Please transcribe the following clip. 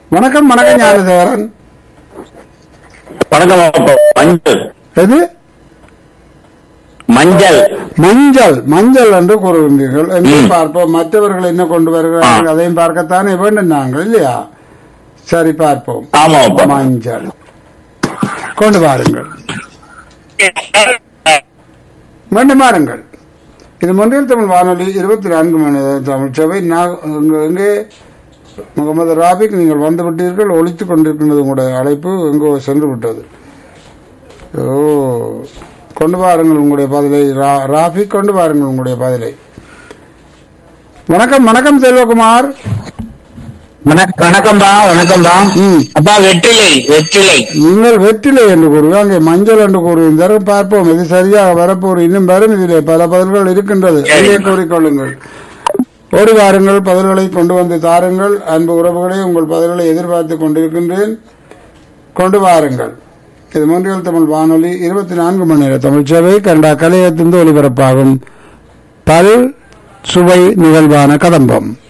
வணக்கம் வணக்கம் ஞானதேவரன் வணக்கம் அப்பா. மஞ்சள் எது மஞ்சள் மஞ்சள் மஞ்சள் என்று கூறுகின்றீர்கள் என்று ம். பார்ப்போம் மற்றவர்கள் என்ன கொண்டு வருகிறார்கள் ஆ. அதையும் பார்க்கத்தானே வேண்டும் நாங்கள் இல்லையா சரி பார்ப்போம் ஆமா அப்பா மஞ்சள் கொண்டு வாருங்கள் மீண்டும் வாருங்கள் இது மொன்றியல் தமிழ் வானொலி இருபத்தி நான்கு மணி நேர தமிழ் சபை நான் இங்கு- இங்கே முகமது ராபிக் நீங்கள் வந்து விட்டீர்கள் ஒழித்துக் கொண்டிருக்கின்றது உங்களுடைய அழைப்பு எங்கோ சென்று விட்டது ஓ கொண்டு வாருங்கள் உங்களுடைய பதிலை ரா- ராபிக் கொண்டு வாருங்கள் உங்களுடைய பதிலை வணக்கம் வணக்கம் செல்வகுமார் வணக்- வணக்கம்பா வணக்கம்பா ம். அப்பா வெற்றிலை வெற்றிலை நீங்கள் வெற்றிலை என்று கூறுவீர்கள் அங்கே மஞ்சள் என்று கூறுகின்றனர் பார்ப்போம் இது சரியாக வரப்போர் இன்னும் வரும் இதிலே பல பதில்கள் இருக்கின்றது சரி. அங்கே கூறிக்கொள்ளுங்கள் ஓடி வாருங்கள் பதில்களை கொண்டு வந்து தாருங்கள் அன்பு உறவுகளே உங்கள் பதில்களை எதிர்பார்த்து கொண்டிருக்கின்றேன் கொண்டு வாருங்கள் இது மூன்றியல் தமிழ் வானொலி இருபத்தி நான்கு மணி நேர தமிழ் சேவை கனடா கலையத்திலிருந்து ஒலிபரப்பாகும் பல் சுவை நிகழ்வான கதம்பம்